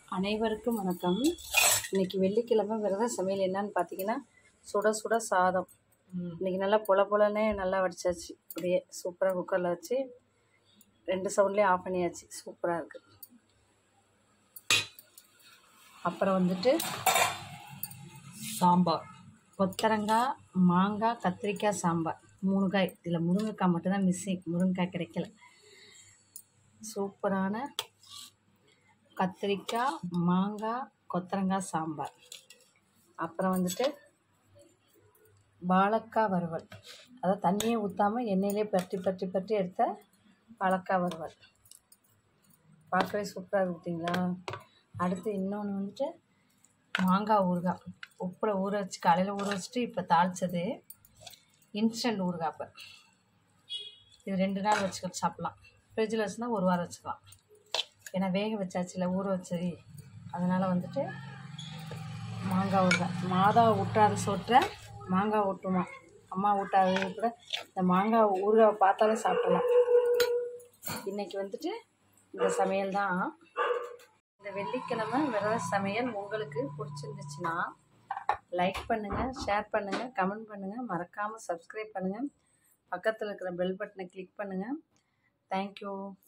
அனைவருக்கும் வணக்கம் இன்னைக்கு வெள்ளிக்கிழமை விரத சமையல் என்னன்னு பார்த்தீங்கன்னா சுட சுட சாதம் இன்னைக்கு நல்லா பொல பொலன்னே நல்லா வடிச்சாச்சு அப்படியே சூப்பராக குக்கரில் வச்சு ரெண்டு சவுண்ட்லேயே ஆஃப் பண்ணியாச்சு சூப்பராக இருக்குது அப்புறம் வந்துட்டு சாம்பார் கொத்தரங்காய் மாங்காய் கத்திரிக்காய் சாம்பார் மூணு காய் இதில் முருங்கைக்காய் மட்டும்தான் மிஸ்ஸிங் முருங்கைக்காய் கிடைக்கல சூப்பரான கத்திரிக்காய் மாங்காய் கொத்தரங்காய் சாம்பார் அப்புறம் வந்துட்டு வாழைக்காய் வறுவல் அதாவது தண்ணியே ஊற்றாமல் எண்ணெயிலே பரட்டி பரட்டி பரட்டி எடுத்த வாழைக்காய் வறுவல் பார்க்கவே சூப்பராக இருக்கு பார்த்தீங்களா அடுத்து இன்னொன்று வந்துட்டு மாங்காய் ஊறுகாய் உப்பில் ஊற வச்சு காலையில் ஊற வச்சுட்டு இப்போ தாளித்தது இன்ஸ்டன்ட் ஊறுகாய் இப்போ இது ரெண்டு நாள் வச்சுக்கிட்டு சாப்பிட்லாம் ஃப்ரிட்ஜில் வச்சுனா ஒரு வாரம் வச்சுக்கலாம் ஏன்னா வேக வச்சாச்சுல ஊற வச்சது அதனால் வந்துட்டு மாங்காய் ஊறுகாய் மாதா ஊட்டாத சோற்றை மாங்காய் ஊட்டுமா அம்மா ஊட்டாது கூட இந்த மாங்காய் ஊறுகாவை பார்த்தாலே சாப்பிடலாம் இன்றைக்கி வந்துட்டு இந்த சமையல் தான் இந்த வெள்ளிக்கிழமை விரத சமையல் உங்களுக்கு பிடிச்சிருந்துச்சுன்னா லைக் பண்ணுங்கள் ஷேர் பண்ணுங்கள் கமெண்ட் பண்ணுங்கள் மறக்காமல் சப்ஸ்கிரைப் பண்ணுங்கள் பக்கத்தில் இருக்கிற பெல் பட்டனை கிளிக் பண்ணுங்கள் தேங்க்யூ